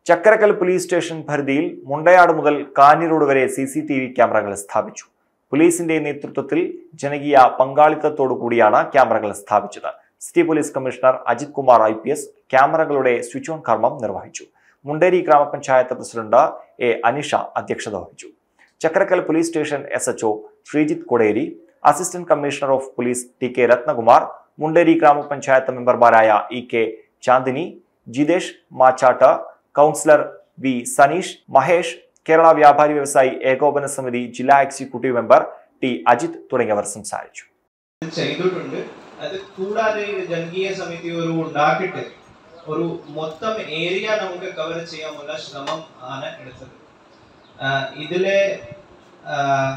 Chakkarakkal police station പരിധിയിൽ മുണ്ടയാട് മുതൽ Kanhirode വരെ സി സി ടി വി ക്യാമറകൾ സ്ഥാപിച്ചു പോലീസിന്റെ നേതൃത്വത്തിൽ ജനകീയ പങ്കാളിത്തത്തോടു കൂടിയാണ് ക്യാമറകൾ സ്ഥാപിച്ചത് city police commissioner Ajith Kumar I P S ക്യാമറകളുടെ സ്വിച്ച് ഓൺ കർമ്മം നിർവഹിച്ചു മുണ്ടേരി ഗ്രാമപഞ്ചായത്ത് പ്രസിഡന്റ് എ അനിഷ അധ്യക്ഷത വഹിച്ചു Chakkarakkal police station S H O Sreejith Koderi assistant commissioner of police T K Ratnakumar Munderi ഗ്രാമപഞ്ചായത്ത് മെമ്പർമാരായ E K Chandini Jithesh Machatt councillor V Saneesh Mahesh Kerala വ്യാപാരി വ്യവസായി ഏകോപന സമിതി ജില്ലാ എക്സിക്യൂട്ടീവ് മെമ്പർ ടി അജിത് തുടങ്ങിയവർ സംസാരിച്ചു ചെയ്തിട്ടുണ്ട് അത് കൂടാതെ ഇത് ജനകീയ സമിതി ഒരു ഉണ്ടാക്കിയിട്ട് ഒരു മൊത്തം ഏരിയ നമുക്ക് കവർ ചെയ്യാനുള്ള ശ്രമം ആണ് എടുത്തത് ആഹ് ഇതിലെ ആഹ്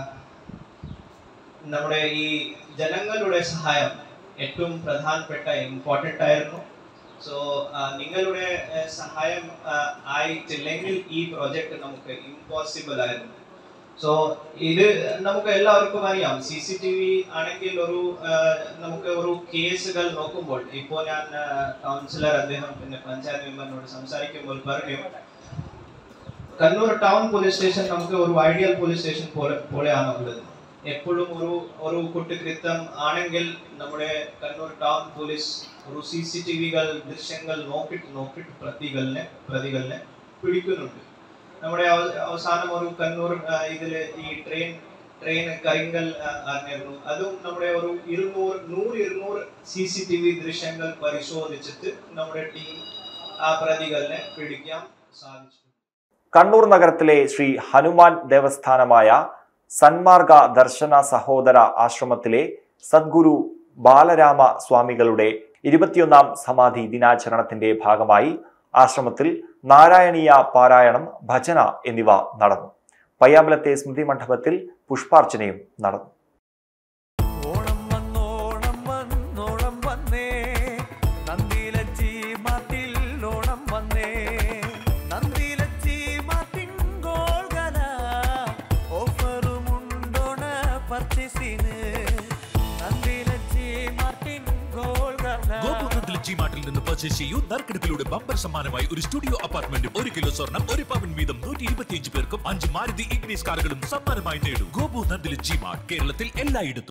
നമ്മുടെ ഈ ജനങ്ങളുടെ സഹായം ഏറ്റവും പ്രധാനപ്പെട്ട ഇമ്പോർട്ടൻ്റ് ആയിരുന്നു സോ നിങ്ങളുടെ ആഹ് സഹായം ആഹ് ആയിട്ടില്ലെങ്കിൽ ഈ പ്രോജക്റ്റ് നമുക്ക് ഇമ്പോസിബിൾ ആയിരുന്നു സോ ഇത് നമുക്ക് എല്ലാവർക്കും അറിയാം സി സി ടി വി ആണെങ്കിൽ ഒരു ആഹ് നമുക്ക് ഒരു കേസുകൾ നോക്കുമ്പോൾ ഇപ്പോൾ ഞാൻ ആഹ് കൗൺസിലർ അദ്ദേഹം പിന്നെ പഞ്ചായത്ത് മെമ്പറിനോട് സംസാരിക്കുമ്പോൾ പറഞ്ഞു കണ്ണൂർ ടൗൺ പോലീസ് സ്റ്റേഷൻ നമുക്ക് ഒരു ഐഡിയൽ പോലീസ് സ്റ്റേഷൻ പോലെ പോലെയാണ് ഉള്ളത് എപ്പോഴും ഒരു ഒരു കുറ്റകൃത്യം ആണെങ്കിൽ നമ്മുടെ കണ്ണൂർ ടൗൺ പോലീസ് ഒരു സി സി ടി വികൾ ദൃശ്യങ്ങൾ നോക്കിയിട്ട് നോക്കിയിട്ട് പ്രതികളിനെ പ്രതികളിനെ പിടിക്കുന്നുണ്ട് നമ്മുടെ അവ- അവസാനം ഒരു കണ്ണൂർ ആ, ഇതില് ഈ ട്രെയിൻ ട്രെയിൻ കരിങ്കൽ ആ, അറിഞ്ഞിരുന്നു അതും നമ്മുടെ ഒരു ഇരുന്നൂറ് നൂറ് ഇരുന്നൂറ് സി സി ടി വി ദൃശ്യങ്ങൾ പരിശോധിച്ചിട്ട് നമ്മുടെ ടീം ആ പ്രതികളിനെ പിടിക്കാൻ സാധിച്ചു കണ്ണൂർ നഗരത്തിലെ ശ്രീ ഹനുമാൻ ദേവസ്ഥാനമായ സന്മാർഗ ദർശന സഹോദര ആശ്രമത്തിലെ സദ്ഗുരു ബാലരാമ സ്വാമികളുടെ ഇരുപത്തിയൊന്നാം സമാധി ദിനാചരണത്തിന്റെ ഭാഗമായി ആശ്രമത്തിൽ നാരായണീയ പാരായണം ഭജന എന്നിവ നടന്നു പയ്യാമ്പലത്തെ സ്മൃതി മണ്ഡപത്തിൽ പുഷ്പാർച്ചനയും നടന്നു ഓണം വന്നോണം വന്നോണം വന്നേ നന്ദിലച്ചി മാട്ടിൽ ഓണം വന്നേ നന്ദിലച്ചി മാട്ടിൻ ഗോൾഗല ഓഫറുമുണ്ടോണ പർച്ചേസിന് നന്ദിലച്ചി മാട്ടിൻ ഗോൾഗല ഗോപുനന്ദിൽ ജി മാർട്ടിൽ നിന്ന് പർച്ചേസ് ചെയ്യൂ നറുക്കെടുപ്പിലൂടെ ബമ്പർ സമ്മാനമായി ഒരു സ്റ്റുഡിയോ അപ്പാർട്ട്മെന്റും ഒരു കിലോ സ്വർണം ഒരു പവൻ വീതം നൂറ്റി ഇരുപത്തിയഞ്ച് പേർക്കും അഞ്ച് മാരുതി ഇഗ്നീസ് കാറുകളും സമ്മാനമായി നേടും ഗോപു നന്ദിൽ ജി മാർട്ട് കേരളത്തിൽ എല്ലായിടത്തും